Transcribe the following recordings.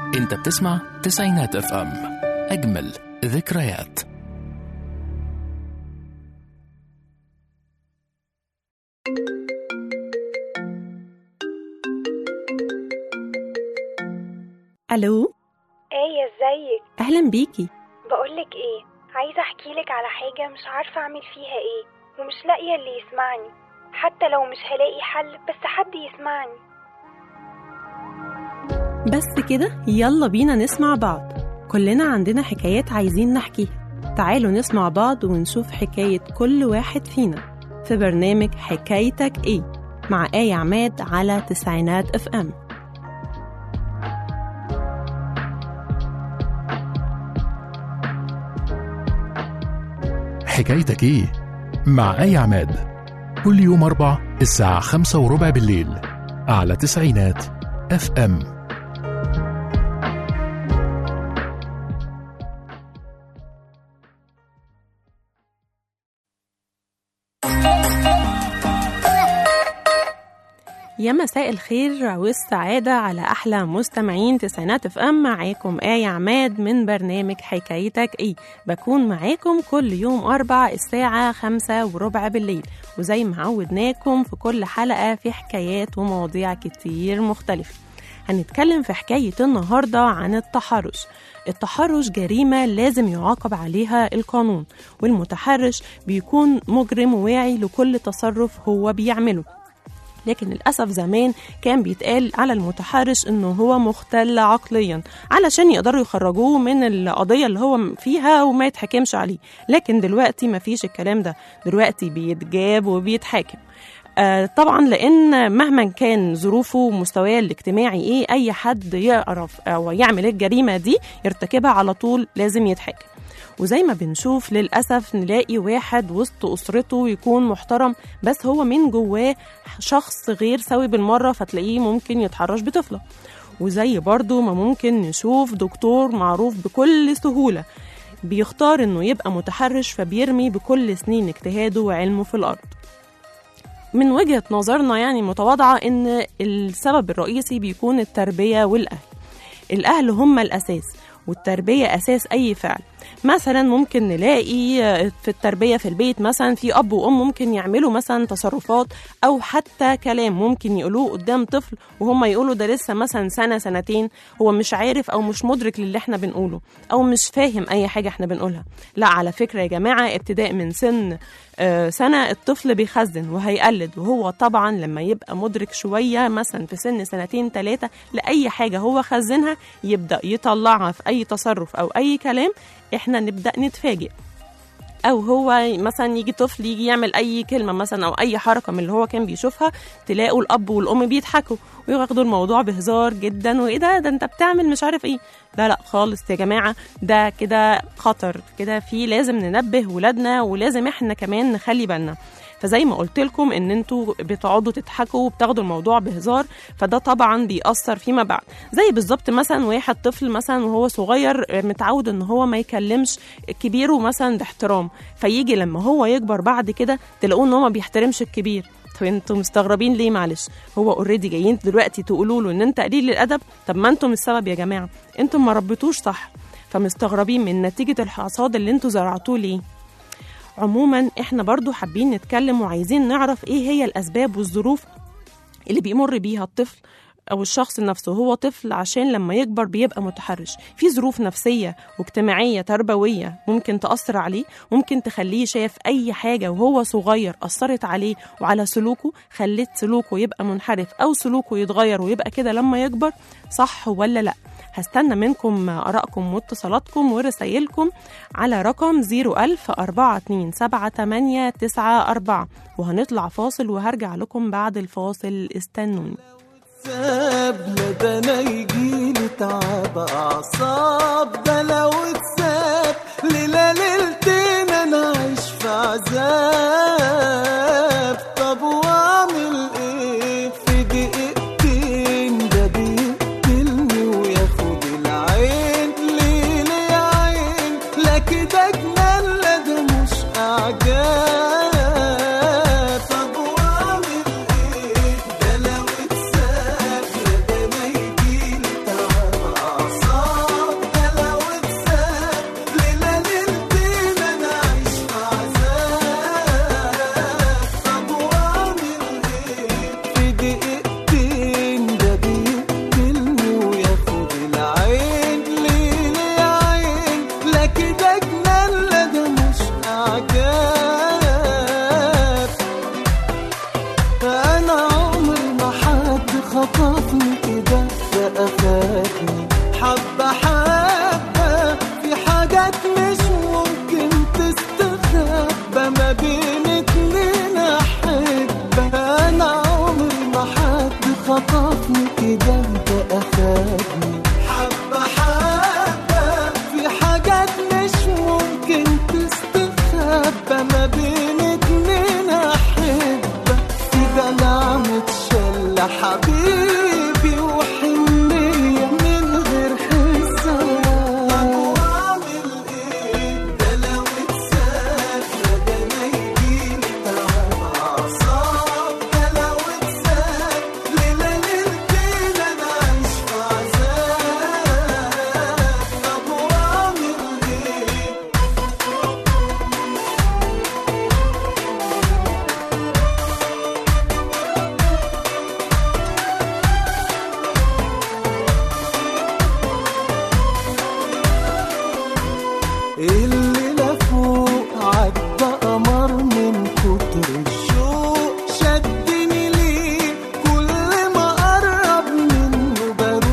انت بتسمع تسعينات اف ام اجمل ذكريات الو ايه ازيك اهلا بيكي بقولك ايه عايزه احكيلك على حاجه مش عارفه اعمل فيها ايه ومش لاقيه اللي يسمعني حتى لو مش هلاقي حل بس حد يسمعني بس كده يلا بينا نسمع بعض كلنا عندنا حكايات عايزين نحكيها تعالوا نسمع بعض ونشوف حكاية كل واحد فينا في برنامج حكايتك ايه مع آية عماد على تسعينات اف ام حكايتك ايه مع اي عماد كل يوم اربع الساعة خمسة وربع بالليل على تسعينات اف ام يا مساء الخير والسعادة على أحلى مستمعين تسعينات اف ام معاكم آية عماد من برنامج حكايتك ايه بكون معاكم كل يوم أربع الساعة خمسة وربع بالليل وزي ما عودناكم في كل حلقة في حكايات ومواضيع كتير مختلفة هنتكلم في حكاية النهاردة عن التحرش التحرش جريمة لازم يعاقب عليها القانون والمتحرش بيكون مجرم واعي لكل تصرف هو بيعمله لكن للأسف زمان كان بيتقال على المتحرش إنه هو مختل عقليا علشان يقدروا يخرجوه من القضية اللي هو فيها وما يتحكمش عليه لكن دلوقتي مفيش الكلام ده دلوقتي بيتجاب وبيتحاكم آه طبعا لان مهما كان ظروفه ومستواه الاجتماعي ايه اي حد يعرف او يعمل الجريمه دي يرتكبها على طول لازم يتحاكم وزي ما بنشوف للأسف نلاقي واحد وسط أسرته يكون محترم بس هو من جواه شخص غير سوي بالمرة فتلاقيه ممكن يتحرش بطفلة وزي برضو ما ممكن نشوف دكتور معروف بكل سهولة بيختار انه يبقى متحرش فبيرمي بكل سنين اجتهاده وعلمه في الأرض من وجهة نظرنا يعني متواضعة ان السبب الرئيسي بيكون التربية والأهل الأهل هم الأساس والتربية أساس أي فعل مثلا ممكن نلاقي في التربية في البيت مثلا في أب وأم ممكن يعملوا مثلا تصرفات أو حتى كلام ممكن يقولوه قدام طفل وهم يقولوا ده لسه مثلا سنة سنتين هو مش عارف أو مش مدرك للي احنا بنقوله أو مش فاهم أي حاجة احنا بنقولها لا على فكرة يا جماعة ابتداء من سن آه سنة الطفل بيخزن وهيقلد وهو طبعا لما يبقى مدرك شوية مثلا في سن سنتين ثلاثة لأي حاجة هو خزنها يبدأ يطلعها في أي تصرف أو أي كلام احنا نبدا نتفاجئ او هو مثلا يجي طفل يجي يعمل اي كلمه مثلا او اي حركه من اللي هو كان بيشوفها تلاقوا الاب والام بيضحكوا وياخدوا الموضوع بهزار جدا وايه ده ده انت بتعمل مش عارف ايه لا لا خالص يا جماعه ده كده خطر كده في لازم ننبه ولادنا ولازم احنا كمان نخلي بالنا فزي ما قلت لكم ان انتوا بتقعدوا تضحكوا وبتاخدوا الموضوع بهزار فده طبعا بيأثر فيما بعد زي بالظبط مثلا واحد طفل مثلا وهو صغير متعود ان هو ما يكلمش كبيره مثلا باحترام فيجي لما هو يكبر بعد كده تلاقوه ان هو ما بيحترمش الكبير طب انتوا مستغربين ليه معلش هو اوريدي جايين دلوقتي تقولوا له ان انت قليل الادب طب ما انتم السبب يا جماعه انتم ما ربيتوش صح فمستغربين من نتيجه الحصاد اللي انتوا زرعتوه ليه عموما احنا برضو حابين نتكلم وعايزين نعرف ايه هي الاسباب والظروف اللي بيمر بيها الطفل او الشخص نفسه هو طفل عشان لما يكبر بيبقى متحرش في ظروف نفسيه واجتماعيه تربويه ممكن تاثر عليه ممكن تخليه شاف اي حاجه وهو صغير اثرت عليه وعلى سلوكه خلت سلوكه يبقى منحرف او سلوكه يتغير ويبقى كده لما يكبر صح ولا لا هستنى منكم آرائكم واتصالاتكم ورسايلكم على رقم 01000 427 وهنطلع فاصل وهرجع لكم بعد الفاصل استنوني ساب لا ده انا يجيلي تعب اعصاب ده لو اتساب ليلة ليلتين انا عايش في عذاب طب واعمل ايه في دقيقتين ده بيقتلني وياخد العين ليه ليه يا عين لا كده جنان لا ده مش اعجاب طب واعمل ايه ده لو اتساب لا ده ما يجيلي تعب اعصاب خطفني كده ده أخدني حبة حبة في حاجات مش ممكن تستخبى ما بين اتنين أحبة أنا عمري ما حد خطفني كده ده أخدني حبة حبة في حاجات مش ممكن تستخبى ما بين اتنين أحبة كده نعمة شلة حبيبي وحنية من غير حساب وأعمل إيه ده لو اتساب ده أنا يجيلي تعب أعصاب ده لو اتساب ليلة ليلتين أنا عايش في عذاب طب وأعمل إيه الليلة فوق عدى قمر من كتر الشوق شدني ليه كل ما قرب منه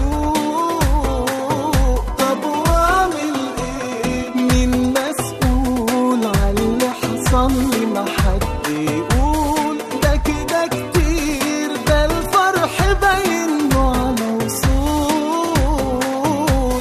بروق طب واعمل ايه مين مسؤول على اللي حصل لي ما حد يقول ده كده كتير ده الفرح باين له على وصول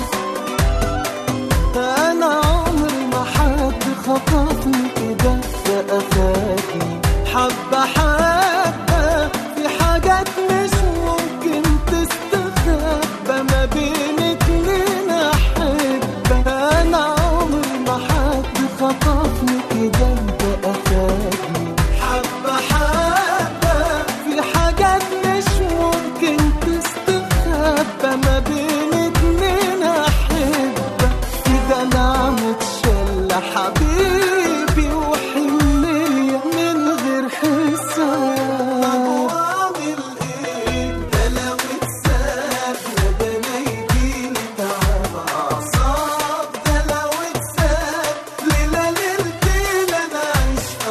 انا عمري ما حد خطفني كده ده اخدني حبه حبه في حاجات مش ممكن تستخبى ما بين اتنين احبه انا عمري ما حد خطفني كده ده اخدني حبه حبه في حاجات مش ممكن تستخبى ما بين اتنين احبه كده نعمة شلة حبيبي وحنية من غير حساب واعمل ايه ده لو اتساب ده انا يجيلي تعب اعصاب ده لو اتساب ليلة ليلتين انا عايش في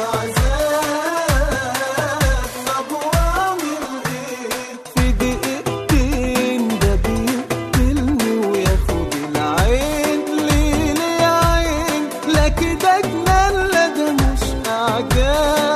عذاب طب واعمل ايه في دقيقتين ده بيقتلني وياخد العين ليه يا عين لا كده جنان لا ده مش اعجاب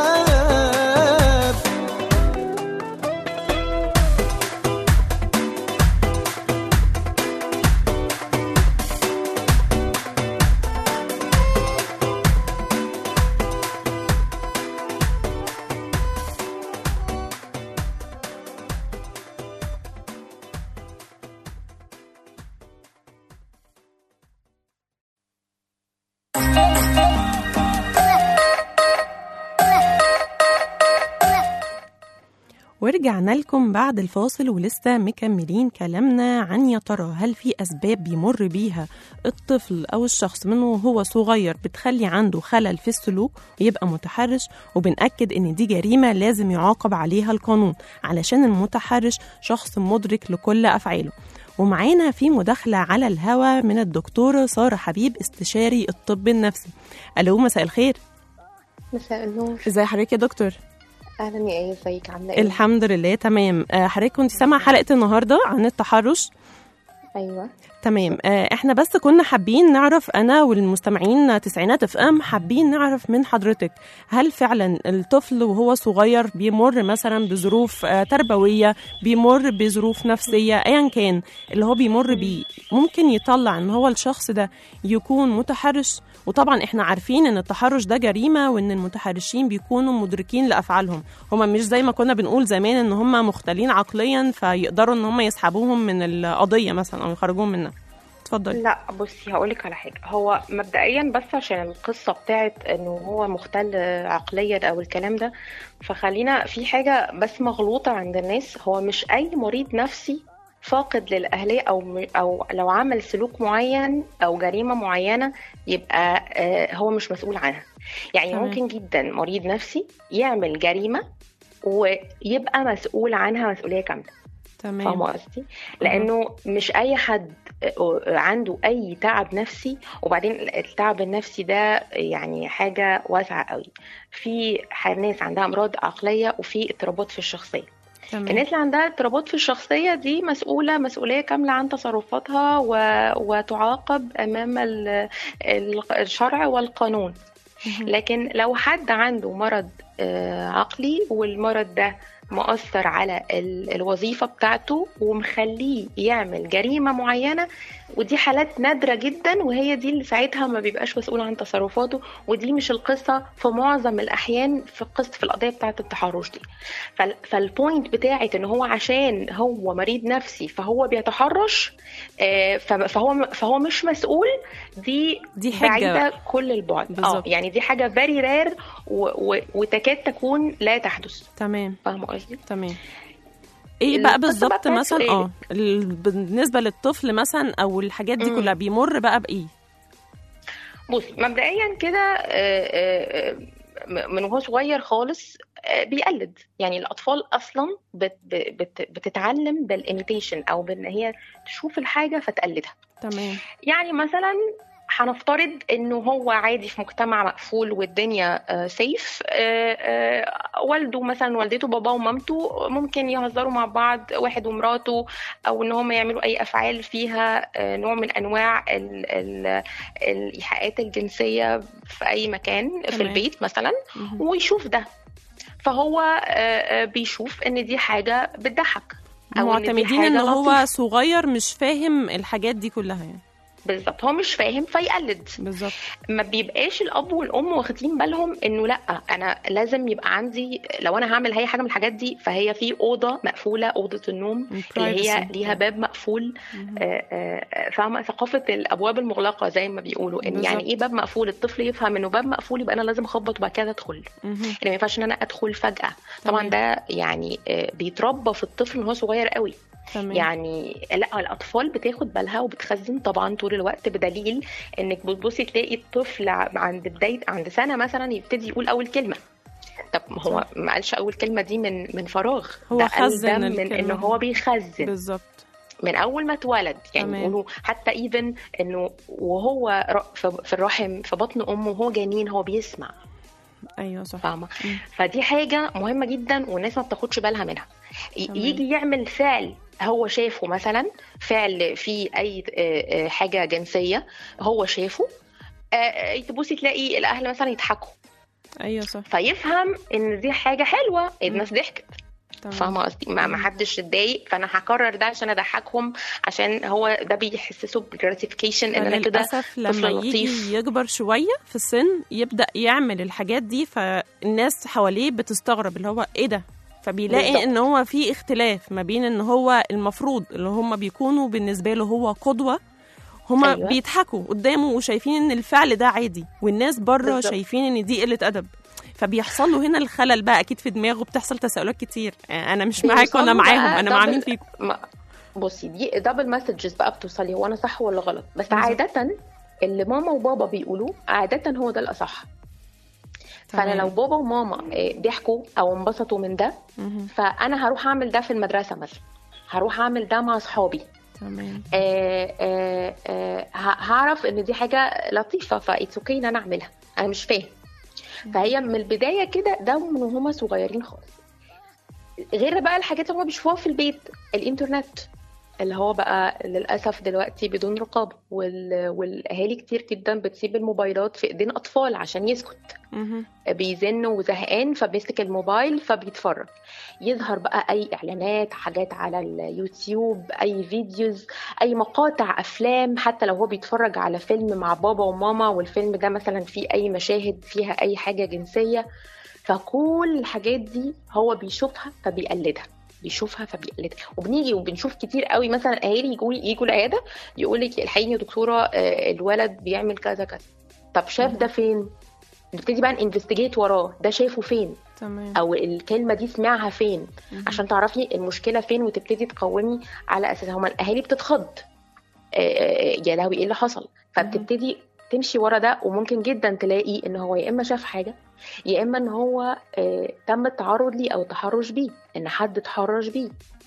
ورجعنا لكم بعد الفاصل ولسه مكملين كلامنا عن يا ترى هل في أسباب بيمر بيها الطفل أو الشخص من وهو صغير بتخلي عنده خلل في السلوك ويبقى متحرش وبنأكد إن دي جريمة لازم يعاقب عليها القانون علشان المتحرش شخص مدرك لكل أفعاله ومعانا في مداخلة على الهوا من الدكتورة سارة حبيب استشاري الطب النفسي ألو مساء الخير مساء النور ازي حضرتك يا دكتور اهلا يا ايه ازيك عامله ايه الحمد لله تمام آه، حضرتك كنت سامعه حلقه النهارده عن التحرش ايوه تمام آه، احنا بس كنا حابين نعرف انا والمستمعين تسعينات اف ام حابين نعرف من حضرتك هل فعلا الطفل وهو صغير بيمر مثلا بظروف آه، تربويه بيمر بظروف نفسيه ايا كان اللي هو بيمر بيه ممكن يطلع ان هو الشخص ده يكون متحرش وطبعا احنا عارفين ان التحرش ده جريمه وان المتحرشين بيكونوا مدركين لافعالهم هما مش زي ما كنا بنقول زمان ان هما مختلين عقليا فيقدروا ان هما يسحبوهم من القضيه مثلا او يخرجوهم منها اتفضلي لا بصي هقولك على حاجه هو مبدئيا بس عشان القصه بتاعت انه هو مختل عقليا او الكلام ده فخلينا في حاجه بس مغلوطه عند الناس هو مش اي مريض نفسي فاقد للاهليه او م- او لو عمل سلوك معين او جريمه معينه يبقى آه، هو مش مسؤول عنها يعني تمام. ممكن جدا مريض نفسي يعمل جريمه ويبقى مسؤول عنها مسؤوليه كامله تمام فاهمة قصدي؟ لأنه مش أي حد عنده أي تعب نفسي وبعدين التعب النفسي ده يعني حاجة واسعة قوي في ح- ناس عندها أمراض عقلية وفي اضطرابات في الشخصية تمام الناس اللي عندها اضطرابات في الشخصية دي مسؤولة مسؤولية كاملة عن تصرفاتها و... وتعاقب أمام ال... ال- الشرع والقانون مهم. لكن لو حد عنده مرض آه، عقلي والمرض ده مؤثر على ال- الوظيفة بتاعته ومخليه يعمل جريمة معينة ودي حالات نادرة جدا وهي دي اللي ساعتها ما بيبقاش مسؤول عن تصرفاته ودي مش القصة في معظم الأحيان في قصة في القضية بتاعة التحرش دي فال- فالبوينت بتاعت ان هو عشان هو مريض نفسي فهو بيتحرش آه، ف- فهو فهو مش مسؤول دي دي حجة بعيدة بقى. كل البعد اه بالظبط. يعني دي حاجة فيري رير وتكاد تكون لا تحدث تمام فاهمة قصدي؟ تمام ايه بقى القصة بالظبط بقى بتاعت مثلا إيه؟ اه ال- بالنسبه للطفل مثلا او الحاجات دي مم. كلها بيمر بقى بايه بصي مبدئيا كده آه، آه، آه، من وهو صغير خالص آه، بيقلد يعني الأطفال أصلا بت بت بتتعلم بالإيميتيشن أو بإن هي تشوف الحاجة فتقلدها تمام يعني مثلا هنفترض انه هو عادي في مجتمع مقفول والدنيا سيف والده مثلا والدته باباه ومامته ممكن يهزروا مع بعض واحد ومراته او ان هم يعملوا اي افعال فيها آه، نوع من انواع ال ال الايحاءات الجنسيه في اي مكان في تمام. البيت مثلا مهم. ويشوف ده فهو آه، آه، بيشوف ان دي حاجه بتضحك أو إن دي معتمدين ان حاجة هو لطيفة. صغير مش فاهم الحاجات دي كلها يعني بالظبط هو مش فاهم فيقلد بالظبط ما بيبقاش الاب والام واخدين بالهم انه لا انا لازم يبقى عندي لو انا هعمل اي حاجه من الحاجات دي فهي في اوضه مقفوله اوضه النوم اللي هي privacy. ليها باب مقفول مهم. آه، آه، فاهمه ثقافه الابواب المغلقه زي ما بيقولوا ان يعني بالظبط. ايه باب مقفول الطفل يفهم انه باب مقفول يبقى انا لازم اخبط وبعد كده ادخل مهم. ان ما ينفعش ان انا ادخل فجاه طبعا تمام. ده يعني آه، بيتربى في الطفل وهو صغير قوي تمام يعني لا الاطفال بتاخد بالها وبتخزن طبعا طول الوقت بدليل انك بتبصي تلاقي الطفل ع- عند بدايه عند سنه مثلا يبتدي يقول اول كلمه طب ما هو ما قالش اول كلمه دي من من فراغ هو ده قال خزن ده من الكلمة. ان هو بيخزن بالظبط من اول ما اتولد يعني تمام. بيقولوا حتى ايفن انه وهو ر- في في الرحم في بطن امه وهو جنين هو بيسمع ايوه صح فاهمه مم. فدي حاجه مهمه جدا والناس ما بتاخدش بالها منها ي- تمام. يجي يعمل فعل هو شافه مثلا فعل فيه اي آه، آه، حاجه جنسيه هو شافه آه، آه، تبصي تلاقي الاهل مثلا يضحكوا ايوه صح فيفهم ان دي حاجه حلوه الناس ضحكت تمام فاهمه قصدي ما ما مم. حدش اتضايق فانا هكرر ده عشان اضحكهم عشان هو ده بيحسسه بالجراتيفيكيشن ان انا كده للأسف لما طفل يجي لطيف. يكبر شوية في السن يبدأ يعمل الحاجات دي فالناس حواليه بتستغرب اللي هو ايه ده فبيلاقي بالظبط. ان هو في اختلاف ما بين ان هو المفروض اللي هم بيكونوا بالنسبة له هو قدوة هما أيوة. بيضحكوا قدامه وشايفين ان الفعل ده عادي والناس بره بالظبط. شايفين ان دي قلة ادب فبيحصل له هنا الخلل بقى اكيد في دماغه بتحصل تساؤلات كتير انا مش معاك وانا بيوصلوا معاهم بقى انا مع double- مين فيكم ما بصي دي دبل مسجز بقى بتوصلي هو انا صح ولا غلط بس بالظبط. عاده اللي ماما وبابا بيقولوه عاده هو ده الاصح فانا تمام. لو بابا وماما آه، ضحكوا او انبسطوا من ده مهم. فانا هروح اعمل ده في المدرسه مثلا هروح اعمل ده مع اصحابي تمام آه، آه، آه، ه- هعرف ان دي حاجه لطيفه فايتس اوكي ان انا اعملها انا مش فاهم فهي من البدايه كده ده من وهما صغيرين خالص غير بقى الحاجات اللي هما بيشوفوها في البيت الانترنت اللي هو بقى للاسف دلوقتي بدون رقابه وال... والاهالي كتير جدا بتسيب الموبايلات في ايدين اطفال عشان يسكت مهم. بيزن وزهقان فبيمسك الموبايل فبيتفرج يظهر بقى اي اعلانات حاجات على اليوتيوب اي فيديوز اي مقاطع افلام حتى لو هو بيتفرج على فيلم مع بابا وماما والفيلم ده مثلا فيه اي مشاهد فيها اي حاجه جنسيه فكل الحاجات دي هو بيشوفها فبيقلدها بيشوفها فبيقلدها وبنيجي وبنشوف كتير قوي مثلا اهالي يجوا يجوا العياده يقول لك الحقيقه يا دكتوره آه، الولد بيعمل كذا كذا طب شاف ده فين نبتدي بقى انفستيجيت وراه ده شافه فين تمام او الكلمه دي سمعها فين مهم. عشان تعرفي المشكله فين وتبتدي تقومي على اساس هما الاهالي بتتخض آه، آه، يا لهوي ايه اللي حصل فبتبتدي تمشي ورا ده وممكن جدا تلاقي ان هو يا اما شاف حاجه يا اما ان هو آه، تم التعرض ليه او التحرش بيه ان حد اتحرش بيه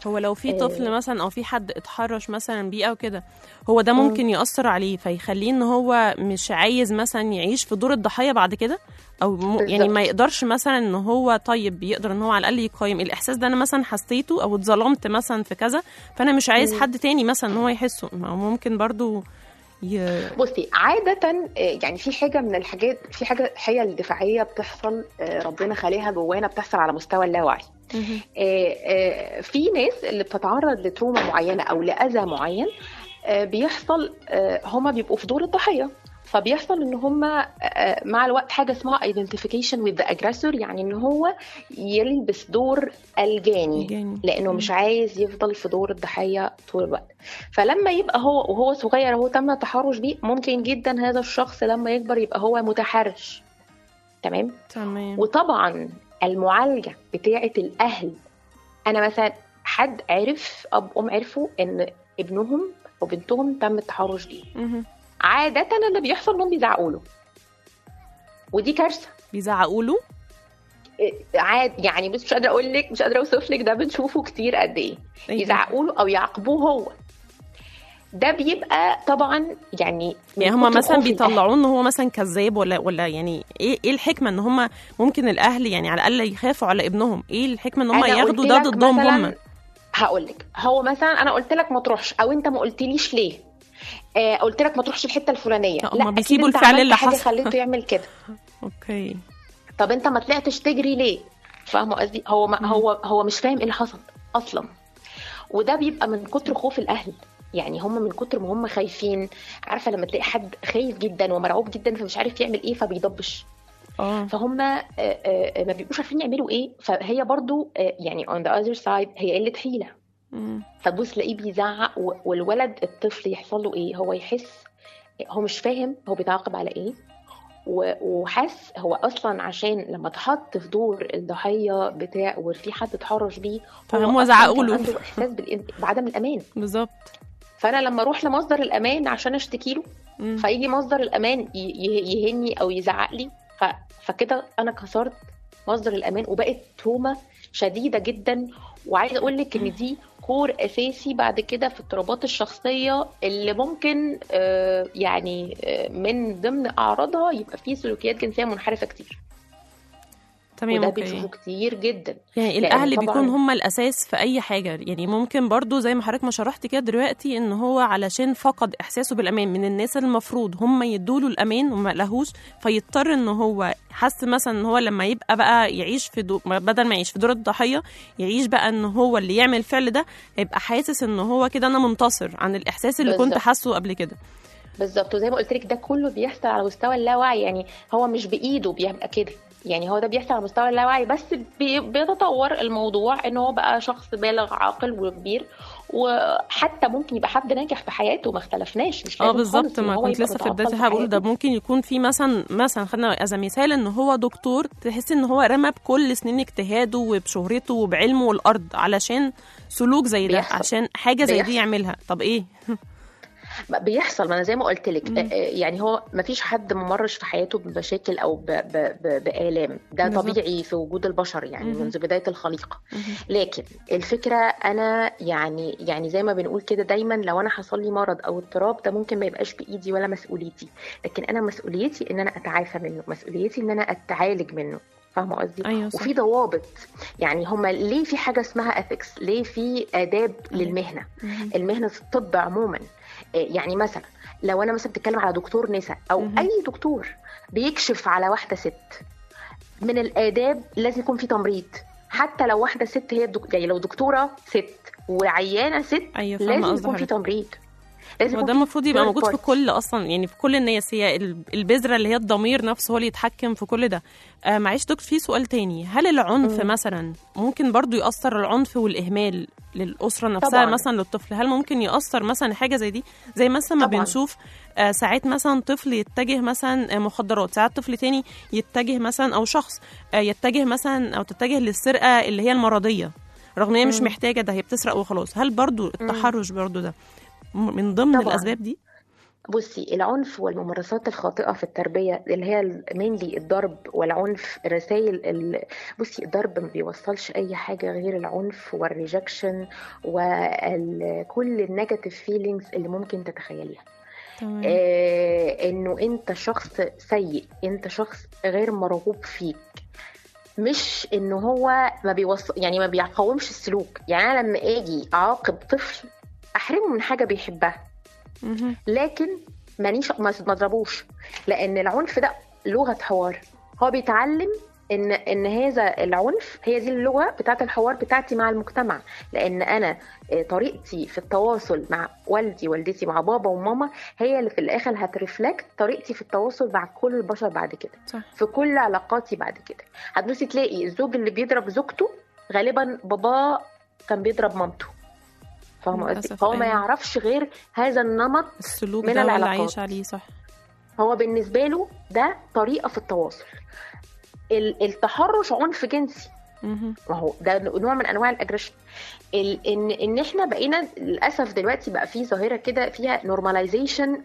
هو لو في آه. طفل مثلا او في حد اتحرش مثلا بيه او كده هو ده ممكن يأثر عليه فيخليه ان هو مش عايز مثلا يعيش في دور الضحية بعد كده او م... يعني بالظبط. ما يقدرش مثلا ان هو طيب يقدر ان هو على الاقل يقيم الاحساس ده انا مثلا حسيته او اتظلمت مثلا في كذا فانا مش عايز مم. حد تاني مثلا ان هو يحسه ما هو ممكن برضو ي... بصي عادة آه، يعني في حاجة من الحاجات في حاجة حيل دفاعية بتحصل آه، ربنا خليها جوانا بتحصل على مستوى اللاوعي مهم. آه، آه، في ناس اللي بتتعرض لتروما معينة أو لأذى معين آه، بيحصل آه، هما بيبقوا في دور الضحية فبيحصل ان هما آه، مع الوقت حاجه اسمها identification with the aggressor يعني ان هو يلبس دور الجاني جاني. لانه مش عايز يفضل في دور الضحيه طول الوقت فلما يبقى هو وهو صغير هو تم التحرش بيه ممكن جدا هذا الشخص لما يكبر يبقى هو متحرش تمام تمام وطبعا المعالجه بتاعه الاهل انا مثلا حد عرف اب ام عرفوا ان ابنهم او بنتهم تم التحرش بيه مهم. عاده اللي بيحصل انهم بيزعقوا له ودي كارثه بيزعقوا له إيه، عاد يعني بس مش قادره اقول لك مش قادره اوصف لك ده بنشوفه كتير قد ايه أيوة. يزعقوا له او يعاقبوه هو ده بيبقى طبعا يعني من يعني هما كتر مثلا خوف الأهل. بيطلعوه ان هو مثلا كذاب ولا ولا يعني ايه ايه الحكمه ان هما ممكن الاهل يعني على الاقل يخافوا على ابنهم ايه الحكمه ان هما أنا ياخدوا قلت ده لك ضدهم مثلاً- هما هقول لك هو مثلا انا قلت لك ما تروحش او انت ما قلتليش ليه آه قلت لك ما تروحش الحته الفلانيه لا، لا هما أكيد بيسيبوا أنت الفعل عملت اللي حاجه حصل. خليته يعمل كده اوكي طب انت ما طلعتش تجري ليه فاهمه قصدي هو ما هو هو مش فاهم ايه اللي حصل اصلا وده بيبقى من كتر خوف الاهل يعني هم من كتر ما هم خايفين عارفه لما تلاقي حد خايف جدا ومرعوب جدا فمش عارف يعمل ايه فبيضبش اه فهم آه، آه، ما بيبقوش عارفين يعملوا ايه فهي برضو آه، يعني on the other side هي قله حيله مم. فتبص تلاقيه بيزعق و- والولد الطفل يحصل له ايه هو يحس هو مش فاهم هو بيتعاقب على ايه و- وحس هو اصلا عشان لما اتحط في دور الضحيه بتاع وفي حد اتحرش بيه فهم أصلاً زعقوا كان له. عنده احساس بالإن- بعدم الامان بالظبط فانا لما اروح لمصدر الامان عشان اشتكي له مم. فيجي مصدر الامان ي- ي- يهني او يزعق لي ف- فكده انا كسرت مصدر الامان وبقت تروما شديده جدا وعايزه اقول لك ان دي كور اساسي بعد كده في اضطرابات الشخصيه اللي ممكن آه، يعني آه، من ضمن اعراضها يبقى في سلوكيات جنسيه منحرفه كتير تمام وده اوكي بنشوفه كتير جدا يعني لأن الاهل طبعاً- بيكون هم الاساس في اي حاجه يعني ممكن برضو زي ما حضرتك ما شرحت كده دلوقتي ان هو علشان فقد احساسه بالامان من الناس اللي المفروض هم يدوله الامان وما لهوش فيضطر ان هو حس مثلا ان هو لما يبقى بقى يعيش في دو... بدل ما يعيش في دور الضحيه يعيش بقى ان هو اللي يعمل الفعل ده يبقى حاسس ان هو كده انا منتصر عن الاحساس اللي كنت بالظبط. حاسه قبل كده بالظبط وزي ما قلت لك ده كله بيحصل على مستوى اللاوعي يعني هو مش بايده بيبقى كده يعني هو ده بيحصل على مستوى اللاوعي بس بي- بيتطور الموضوع ان هو بقى شخص بالغ عاقل وكبير وحتى ممكن يبقى حد ناجح في حياته ما اختلفناش مش اه لازم بالظبط خالص إن ما هو كنت يبقى لسه في متعطل بداية هقول ده حياته. ممكن يكون في مثلا مثلا خدنا از مثال ان هو دكتور تحس ان هو رمى بكل سنين اجتهاده وبشهرته وبعلمه والارض علشان سلوك زي ده بيحصل. عشان حاجه زي بيحصل. دي يعملها طب ايه بيحصل ما انا زي ما قلت لك مم. آه، آه، يعني هو ما فيش حد ما مرش في حياته بمشاكل او ب ب ب بالام ده بالظبط. طبيعي في وجود البشر يعني مهم. منذ بدايه الخليقه لكن الفكره انا يعني يعني زي ما بنقول كده دايما لو انا حصل لي مرض او اضطراب ده ممكن ما يبقاش بايدي ولا مسؤوليتي لكن انا مسؤوليتي ان انا اتعافى منه مسؤوليتي ان انا اتعالج منه فاهمه قصدي ايوه صح وفي ضوابط يعني هما ليه في حاجه اسمها اثكس ليه في اداب أيوة. للمهنه مهم. المهنه في الطب عموما إيه يعني مثلا لو انا مثلا بتتكلم على دكتور نساء او مهم. اي دكتور بيكشف على واحده ست من الاداب لازم يكون في تمريض حتى لو واحده ست هي الدك... يعني لو دكتوره ست وعيانه ست ايوه فاهمه لازم قصدي يكون في حضرتك تمريض لازم وده يكون في المفروض يبقى third موجود في party. كل اصلا يعني في كل الناس هي ال- البذره اللي هي الضمير نفسه هو اللي يتحكم في كل ده آه معلش دكتور في سؤال تاني هل العنف مم. مثلا ممكن برضو ياثر العنف والاهمال للاسره نفسها طبعاً. مثلا للطفل هل ممكن ياثر مثلا حاجه زي دي زي مثلا ما طبعاً. بنشوف آه ساعات مثلا طفل يتجه مثلا آه، مخدرات ساعات طفل تاني يتجه مثلا او شخص آه يتجه مثلا او تتجه للسرقه اللي هي المرضيه رغم ان هي مش مم. محتاجه ده هي بتسرق وخلاص هل برضو التحرش برضو ده م- من ضمن طبعاً. الاسباب دي بصي العنف والممارسات الخاطئة في التربية اللي هي مينلي الضرب والعنف الرسائل ال... بصي الضرب ما بيوصلش أي حاجة غير العنف والريجكشن وكل النيجاتيف فيلينجز اللي ممكن تتخيليها تمام آه انه انت شخص سيء انت شخص غير مرغوب فيك مش انه هو ما بيوصل يعني ما بيقاومش السلوك يعني انا لما اجي اعاقب طفل احرمه من حاجه بيحبها مهم. لكن مانيش ما ما اضربوش لان العنف ده لغه حوار هو بيتعلم ان ان هذا العنف هي دي اللغه بتاعت الحوار بتاعتي مع المجتمع لان انا آه، طريقتي في التواصل مع والدي والدتي مع بابا وماما هي اللي في الاخر هترفلكت طريقتي في التواصل مع كل البشر بعد كده صح في كل علاقاتي بعد كده هتبصي تلاقي الزوج اللي بيضرب زوجته غالبا باباه كان بيضرب مامته فاهمه قصدي للأسف، فهو ما أيوة. يعرفش غير هذا النمط السلوك من ده اللي العلاقات. عايش عليه صح هو بالنسبه له ده طريقه في التواصل ال- التحرش عنف جنسي مهم. ما هو ده نوع من انواع الاجريشن ال- ان ان احنا بقينا للاسف دلوقتي بقى في ظاهره كده فيها نورماليزيشن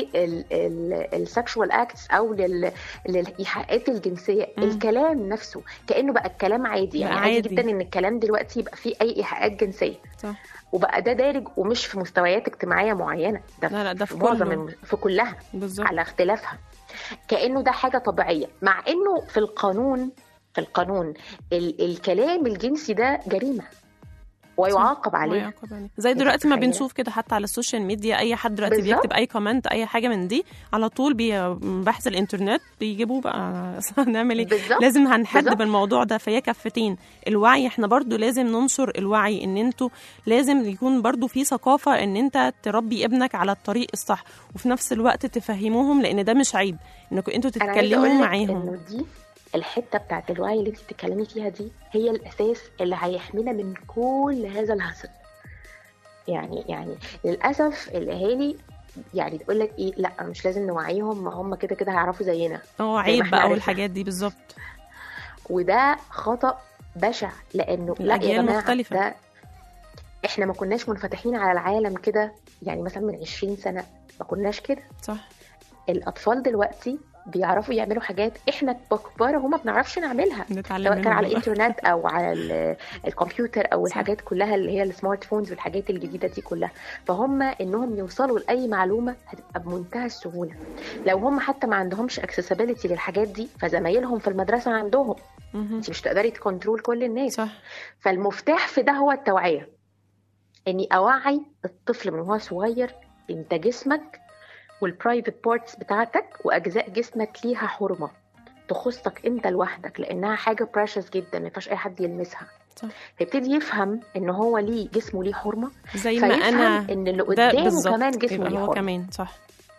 للسكشوال اكتس او لل- للايحاءات الجنسيه مم. الكلام نفسه كانه بقى الكلام عادي يعني بقى عادي عادي. جدا ان الكلام دلوقتي يبقى فيه اي ايحاءات جنسيه صح وبقى ده دارج ومش في مستويات اجتماعيه معينه ده لا لا ده في معظم كله الم- في كلها بالظبط على اختلافها كانه ده حاجه طبيعيه مع انه في القانون في القانون ال الكلام الجنسي ده جريمه ويعاقب عليه ويعاقب عليه. زي دلوقتي ما متخيلة؟ بنشوف كده حتى على السوشيال ميديا اي حد دلوقتي بالظبط. بيكتب اي كومنت اي حاجه من دي على طول بي- بحث الانترنت بيجيبوه بقى هنعمل ايه بالظبط لازم هنحد بالظبط. بالموضوع ده فهي كفتين الوعي احنا برضو لازم ننشر الوعي ان انتوا لازم يكون برضو في ثقافة ان انت تربي ابنك على الطريق الصح وفي نفس الوقت تفهموهم لان ده مش عيب انكم انتوا انا عايزه تتكلموا اقول لك معاهم انه دي الحته بتاعت الوعي اللي انت بتتكلمي فيها دي هي الاساس اللي هيحمينا من كل هذا الهزل يعني يعني للاسف الاهالي يعني تقول لك ايه لا مش لازم نوعيهم ما هم كده كده هيعرفوا زينا اه ما عيب احنا بقى عرفنا. والحاجات دي بالظبط وده خطا بشع لانه لا يا الأجيال جماعه مختلفة. ده احنا ما كناش منفتحين على العالم كده يعني مثلا من 20 سنه ما كناش كده صح الاطفال دلوقتي بيعرفوا يعملوا حاجات احنا كبار هما ما بنعرفش نعملها نتعلم سواء كان منهم على بقى. الانترنت او على ال- الكمبيوتر او صح. الحاجات كلها اللي هي السمارت فونز والحاجات الجديده دي كلها فهم انهم يوصلوا لاي معلومه هتبقى بمنتهى السهوله لو هم حتى ما عندهمش اكسسبيليتي للحاجات دي فزمايلهم في المدرسه عندهم مهم. انت مش تقدري تكنترول كل الناس صح فالمفتاح في ده هو التوعيه اني اوعي الطفل من وهو صغير انت جسمك والبرايفت بارتس بتاعتك واجزاء جسمك ليها حرمه تخصك انت لوحدك لانها حاجه بريشس جدا ما ينفعش اي حد يلمسها صح. فيبتدي يفهم ان هو ليه جسمه ليه حرمه زي ما فيفهم انا ان اللي ده قدامه بالظبط كمان جسمه يبقى ليه هو حرمه كمان صح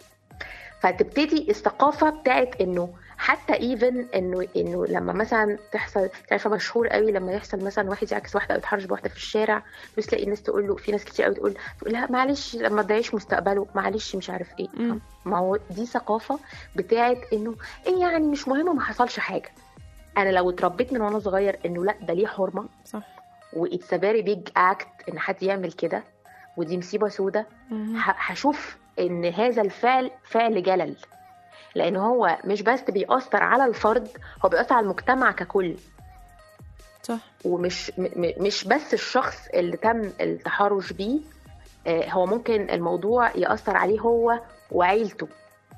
فتبتدي الثقافه بتاعت انه حتى ايفن انه انه لما مثلا تحصل عارفه مشهور قوي لما يحصل مثلا واحد يعكس واحده او يتحرش بواحده في الشارع بس تلاقي الناس تقول له في ناس كتير قوي تقول تقول لها معلش لما تضيعش مستقبله معلش مش عارف ايه مم. ما هو دي ثقافه بتاعت انه ايه يعني مش مهم ما حصلش حاجه انا لو اتربيت من وانا صغير انه لا ده ليه حرمه صح واتس فيري بيج اكت ان حد يعمل كده ودي مصيبه سودة مهم. ه- هشوف ان هذا الفعل فعل جلل لان هو مش بس بيأثر على الفرد هو بيأثر على المجتمع ككل صح ومش م- م- مش بس الشخص اللي تم التحرش بيه آه، هو ممكن الموضوع يأثر عليه هو وعيلته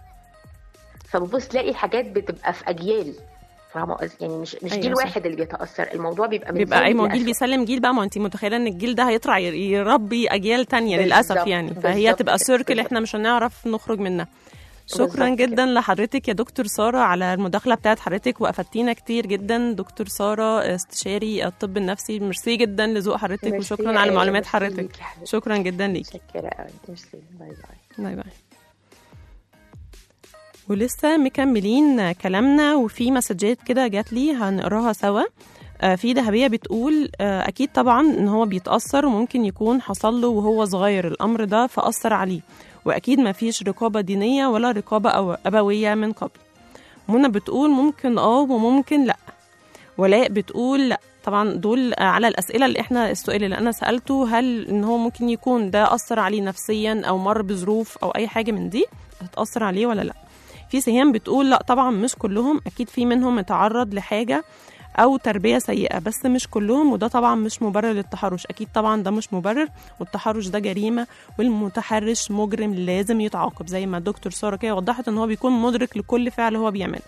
فبص تلاقي الحاجات بتبقى في أجيال فاهمة قصدي؟ يعني مش مش أيوة جيل صح. واحد اللي بيتأثر الموضوع بيبقى من بيبقى اي سيء ما هو جيل لأسوأ. بيسلم جيل بقى ما انت متخيله ان الجيل ده هيطلع ي- يربي اجيال تانية بالظبط، للاسف يعني فهي بالظبط تبقى كده، سيركل بالظبط. احنا مش هنعرف نخرج منها شكرا بالظبط جدا لحضرتك يا دكتور ساره على المداخله بتاعت حضرتك وافدتينا كتير جدا دكتور ساره استشاري الطب النفسي ميرسي جدا لذوق حضرتك ميرسي وشكرا يا على آية، معلومات ميرسي حضرتك ليكي يا حبيبتي. شكرا جدا ليكي متشكرة قوي ميرسي باي باي باي باي ولسه مكملين كلامنا وفي مسجات كده جات لي هنقراها سوا آه، في ذهبية بتقول آه، أكيد طبعا إن هو بيتأثر وممكن يكون حصل له وهو صغير الأمر ده فأثر عليه وأكيد ما فيش رقابة دينية ولا رقابة أو أبوية من قبل منى بتقول ممكن آه وممكن لأ ولاء بتقول لأ طبعا دول على الأسئلة اللي احنا السؤال اللي أنا سألته هل إن هو ممكن يكون ده أثر عليه نفسيا أو مر بظروف أو أي حاجة من دي هتأثر عليه ولا لا في سهام بتقول لا طبعا مش كلهم اكيد في منهم اتعرض لحاجه او تربيه سيئه بس مش كلهم وده طبعا مش مبرر للتحرش اكيد طبعا ده مش مبرر والتحرش ده جريمه والمتحرش مجرم لازم يتعاقب زي ما الدكتور ساره كده وضحت ان هو بيكون مدرك لكل فعل هو بيعمله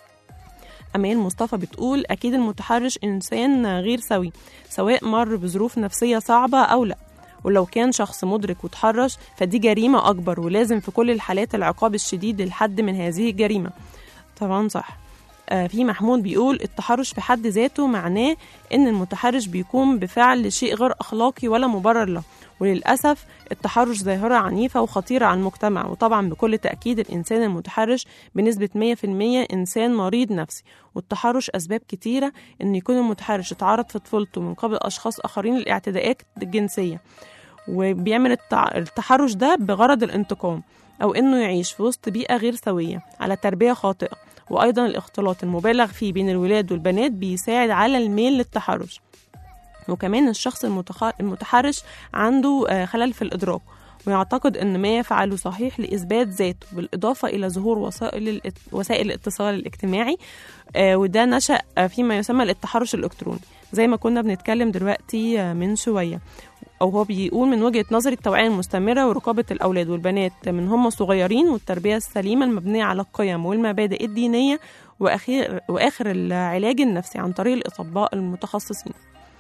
أمان مصطفى بتقول أكيد المتحرش إنسان غير سوي سواء مر بظروف نفسية صعبة أو لا ولو كان شخص مدرك وتحرش فدي جريمة أكبر ولازم في كل الحالات العقاب الشديد للحد من هذه الجريمة طبعا صح آه، في محمود بيقول التحرش في حد ذاته معناه ان المتحرش بيقوم بفعل شيء غير اخلاقي ولا مبرر له وللاسف التحرش ظاهره عنيفه وخطيره على المجتمع وطبعا بكل تاكيد الانسان المتحرش بنسبه 100% انسان مريض نفسي والتحرش اسباب كتيره ان يكون المتحرش اتعرض في طفولته من قبل اشخاص اخرين للاعتداءات الجنسيه وبيعمل التع- التحرش ده بغرض الانتقام أو إنه يعيش في وسط بيئة غير سوية على تربية خاطئة وأيضا الاختلاط المبالغ فيه بين الولاد والبنات بيساعد على الميل للتحرش وكمان الشخص المتخ- المتحرش عنده آه، خلل في الإدراك ويعتقد أن ما يفعله صحيح لإثبات ذاته بالإضافة إلى ظهور وسائل الات- وسائل الاتصال الاجتماعي آه، وده نشأ آه، فيما يسمى التحرش الإلكتروني زي ما كنا بنتكلم دلوقتي آه، من شوية أو هو بيقول من وجهة نظري التوعية المستمرة ورقابة الأولاد والبنات من هم صغيرين والتربية السليمة المبنية على القيم والمبادئ الدينية وأخير, وآخر العلاج النفسي عن طريق الأطباء المتخصصين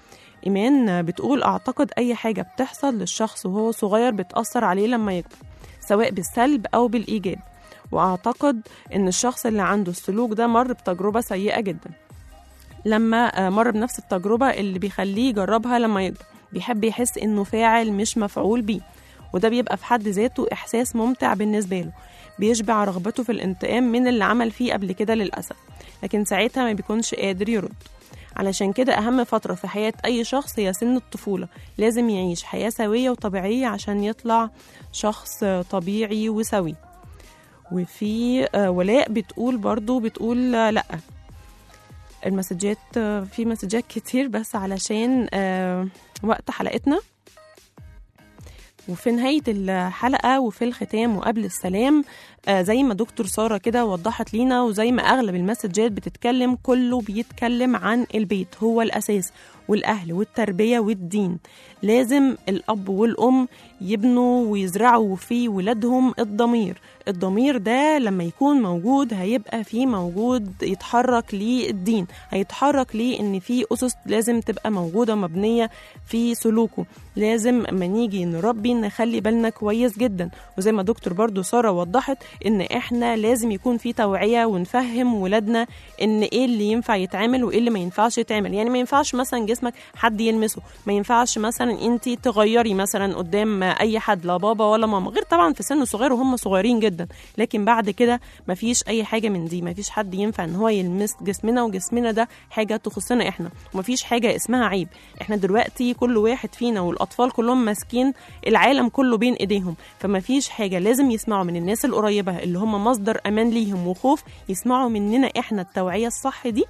إيمان بتقول أعتقد أي حاجة بتحصل للشخص وهو صغير بتأثر عليه لما يكبر سواء بالسلب أو بالإيجاب وأعتقد إن الشخص اللي عنده السلوك ده مر بتجربة سيئة جدا لما آه، مر بنفس التجربة اللي بيخليه يجربها لما يكبر بيحب يحس إنه فاعل مش مفعول بيه وده بيبقى في حد ذاته إحساس ممتع بالنسبة له بيشبع رغبته في الانتقام من اللي عمل فيه قبل كده للأسف لكن ساعتها ما بيكونش قادر يرد علشان كده أهم فترة في حياة أي شخص هي سن الطفولة لازم يعيش حياة سوية وطبيعية عشان يطلع شخص آه، طبيعي وسوي وفي آه، ولاء بتقول برضو بتقول آه، لأ المسجات آه، في مسجات كتير بس علشان آه، وقت حلقتنا وفي نهاية الحلقة وفي الختام وقبل السلام آه زي ما دكتور سارة كده وضحت لينا وزي ما أغلب المسجات بتتكلم كله بيتكلم عن البيت هو الأساس والأهل والتربية والدين لازم الأب والأم يبنوا ويزرعوا في ولادهم الضمير الضمير ده لما يكون موجود هيبقى فيه موجود يتحرك ليه الدين هيتحرك ليه ان في اسس لازم تبقى موجوده مبنيه في سلوكه لازم اما نيجي نربي نخلي بالنا كويس جدا وزي ما دكتور برضو ساره وضحت ان احنا لازم يكون في توعيه ونفهم ولادنا ان ايه اللي ينفع يتعمل وايه اللي ما ينفعش يتعمل يعني ما ينفعش مثلا جسمك حد يلمسه ما ينفعش مثلا انت تغيري مثلا قدام اي حد لا بابا ولا ماما غير طبعا في سن صغير وهم صغيرين جدا لكن بعد كده ما فيش اي حاجه من دي ما فيش حد ينفع ان هو يلمس جسمنا وجسمنا ده حاجه تخصنا احنا وما فيش حاجه اسمها عيب احنا دلوقتي كل واحد فينا والاطفال كلهم ماسكين العالم كله بين ايديهم فما فيش حاجه لازم يسمعوا من الناس القريبه اللي هم مصدر امان ليهم وخوف يسمعوا مننا احنا التوعيه الصح دي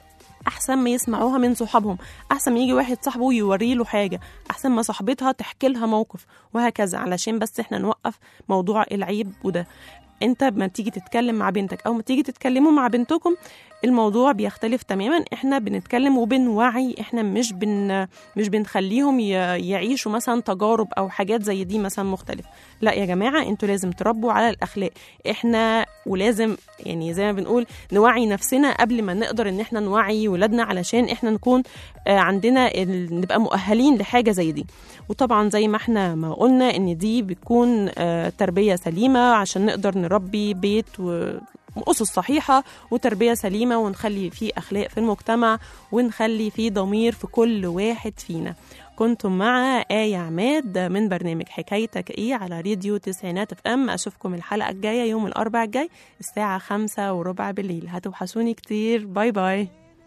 احسن ما يسمعوها من صحابهم احسن ما يجي واحد صاحبه يوري له حاجه احسن ما صاحبتها تحكي لها موقف وهكذا علشان بس احنا نوقف موضوع العيب وده انت ما تيجي تتكلم مع بنتك او ما تيجي تتكلموا مع بنتكم الموضوع بيختلف تماما احنا بنتكلم وبنوعي احنا مش بن مش بنخليهم ي- يعيشوا مثلا تجارب او حاجات زي دي مثلا مختلفه لا يا جماعه انتوا لازم تربوا على الاخلاق احنا ولازم يعني زي ما بنقول نوعي نفسنا قبل ما نقدر ان احنا نوعي ولادنا علشان احنا نكون آه، عندنا ال- نبقى مؤهلين لحاجه زي دي وطبعا زي ما احنا ما قلنا ان دي بتكون آه، تربيه سليمه عشان نقدر نربي بيت و أسس صحيحة وتربية سليمة ونخلي فيه أخلاق في المجتمع ونخلي فيه ضمير في كل واحد فينا كنتم مع آية عماد من برنامج حكايتك إيه على راديو تسعينات اف ام أشوفكم الحلقة الجاية يوم الأربع الجاي الساعة خمسة وربع بالليل هتوحشوني كتير باي باي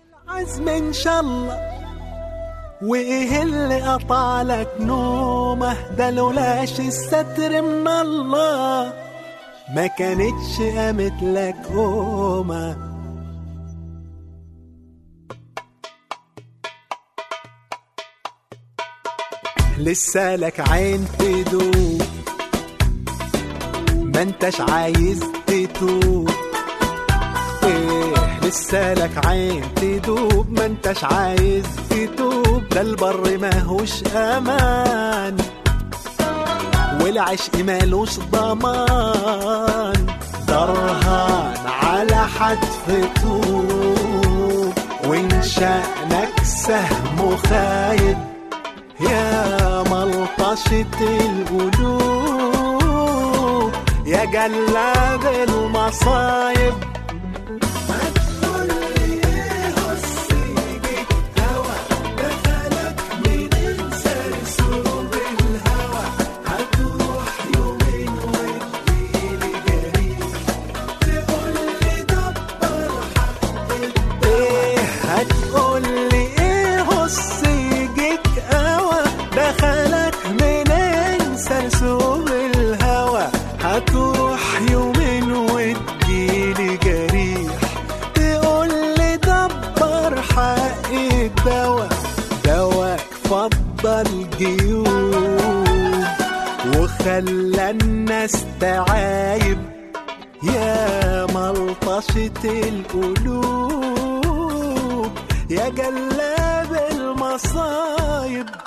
عزم ان شاء الله وايه اللي قطع لك نومه ده لولاش الستر من الله ما كانتش قامت لك قومه لسه لك عين تدوب ما انتش عايز تتوب ايه لسه لك عين تدوب ما انتش عايز تتوب ده البر ماهوش امان والعشق مالوش ضمان درهان على حتف طوب وان شأنك سهم خايب يا ملطشة القلوب يا جلاب المصايب ايه هتقولي ايه هص يجيك قوى دخلك منين سرسوب الهوى هتروح يومين وتجيلي جريح تقولي دبر حق الدوا دواك فضل جيوب وخلى الناس تعايب يا ملطشة القلوب يا جلاب المصايب